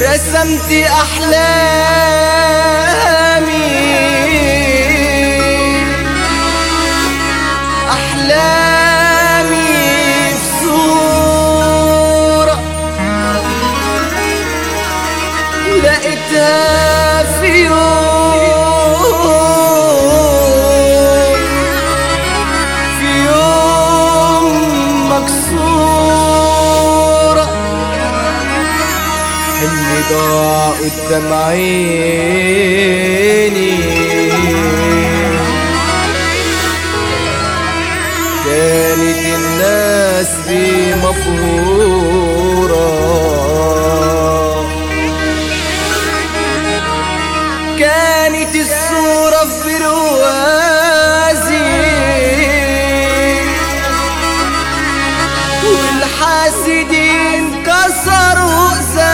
رسمت أحلامي أحلامي في صورة لقيتها في يوم في يوم مكسورة حلمي ضاع قدام عيني كانت الناس بي مفهورة كانت الصورة في بروازي والحاسدين كسروا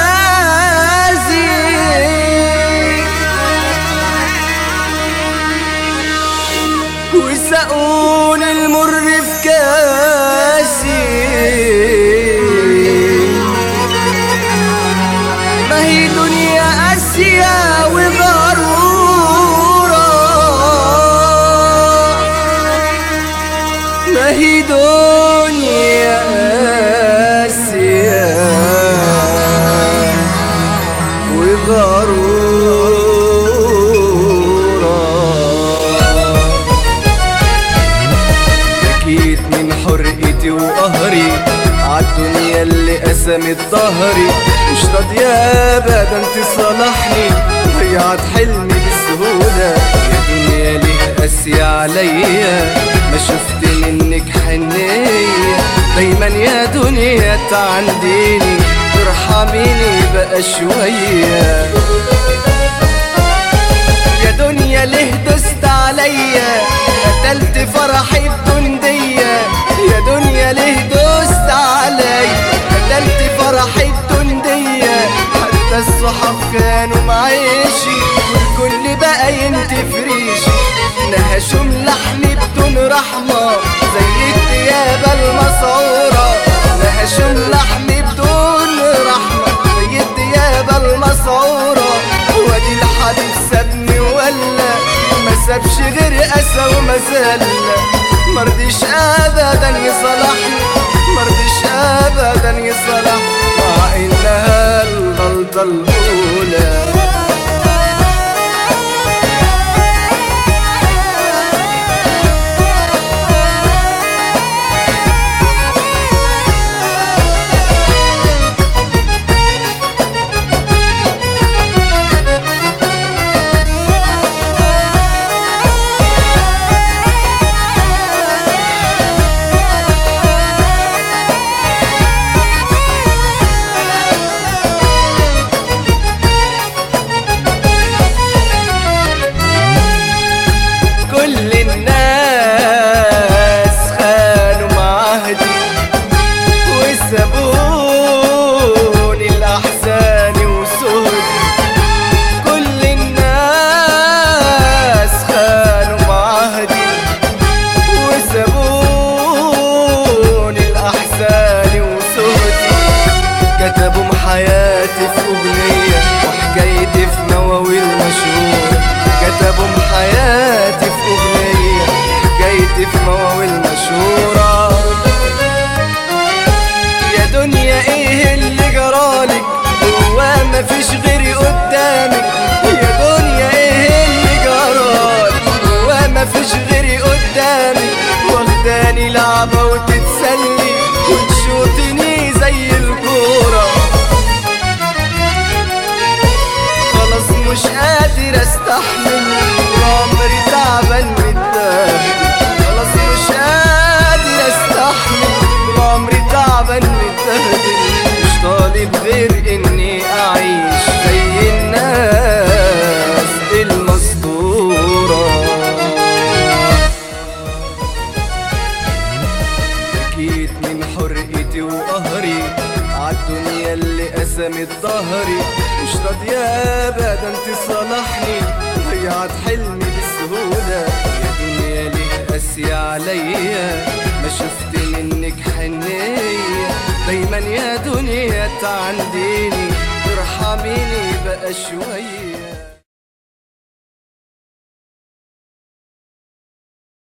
ازازي وسقوني المر في كاسي ما هي دنيا قاسية وغرورة ما هي دنيا قاسية وغرورة بكيت من حرقتي وقهري عالدنيا اللي قسمت ظهري مش راضية ابدا تصالحني ضيعت حلمي بسهولة يا دنيا ليه قاسية عليا ما شفت منك حنية دايما يا دنيا تعنديني ترحميني بقى شوية يا دنيا ليه دست عليا قتلت فرحي بدون دية يا دنيا ليه دست عليا قتلت فرحي بدون دية حتى الصحاب كانوا معيشي والكل بقى ينتفريشي نهشوا لحمي بدون رحمة زي الديابة المسعورة نهشوا لحمي بدون رحمة زي الديابة المسعورة وادي الحبيب سابني ولا ما سابش غير اسى ومذلة مرضيش ابدا يصلحني مرضيش ابدا يصلحني مع انها الغلطة الاولى كل الناس خانوا معهدي وسابوني الأحزان وسهدي كل الناس خانوا معهدي وسابوني الأحزان وسهدي كتبوا حياتي في أغنية وحكايتي في مواويل مشهور كتبوا حياتي في أغنية حكايتي في مواويل مشهورة يا دنيا ايه اللي جرالك هو مفيش غيري قدامك يا دنيا ايه اللي جرالك هو مفيش غيري قدامك واخداني لعبة وتتسلي وتشوطني زي الكورة خلاص مش قادر استحمل عمري تعبان متاخد خلاص مش قادر استحمل عمري تعبان متاخد مش طالب غير اني اعيش زي الناس المسطورة بكيت من حرقتي وقهري عالدنيا اللي قسمت ظهري مش راضية ابدا تصالحني ضيعت حلمي بسهولة يا دنيا ليه قاسية عليا ما شفت منك حنية دايما يا دنيا تعنديني ارحميني بقى شوية